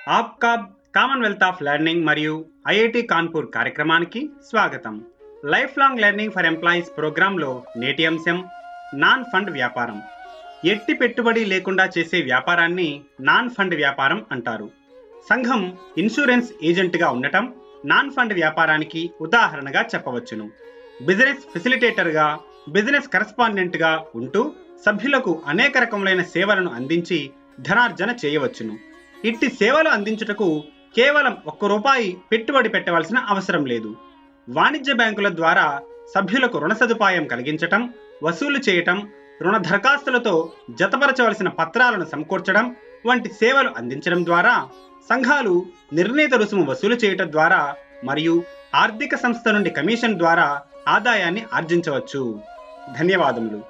ఆప్కా Commonwealth of Learning మరియు IIT Kanpur కార్యక్రమానికి స్వాగతం life long learning for employees ప్రోగ్రాంలో నేటి అంశం నాన్ ఫండ్ వ్యాపారం ఎట్టి పెట్టుబడి లేకుండా చేసే వ్యాపారాన్ని నాన్ ఫండ్ వ్యాపారం అంటారు సంఘం ఇన్సూరెన్స్ ఏజెంట్గా ఉండటం నాన్ ఫండ్ వ్యాపారానికి ఉదాహరణగా చెప్పవచ్చును బిజినెస్ ఫెసిలిటేటర్గా బిజినెస్ కరెస్పాండెంట్గా ఉంటూ సభ్యులకు అనేక రకములైన సేవలను అందించి ధనార్జన చేయవచ్చును ఇట్టి సేవలు అందించుటకు కేవలం ఒక్క రూపాయి పెట్టుబడి పెట్టవలసిన అవసరం లేదు వాణిజ్య బ్యాంకుల ద్వారా సభ్యులకు రుణ సదుపాయం కలిగించటం వసూలు చేయటం రుణ దరఖాస్తులతో జతపరచవలసిన పత్రాలను సమకూర్చడం వంటి సేవలు అందించడం ద్వారా సంఘాలు నిర్ణీత రుసుము వసూలు చేయటం ద్వారా మరియు ఆర్థిక సంస్థ నుండి కమిషన్ ద్వారా ఆదాయాన్ని ఆర్జించవచ్చు ధన్యవాదములు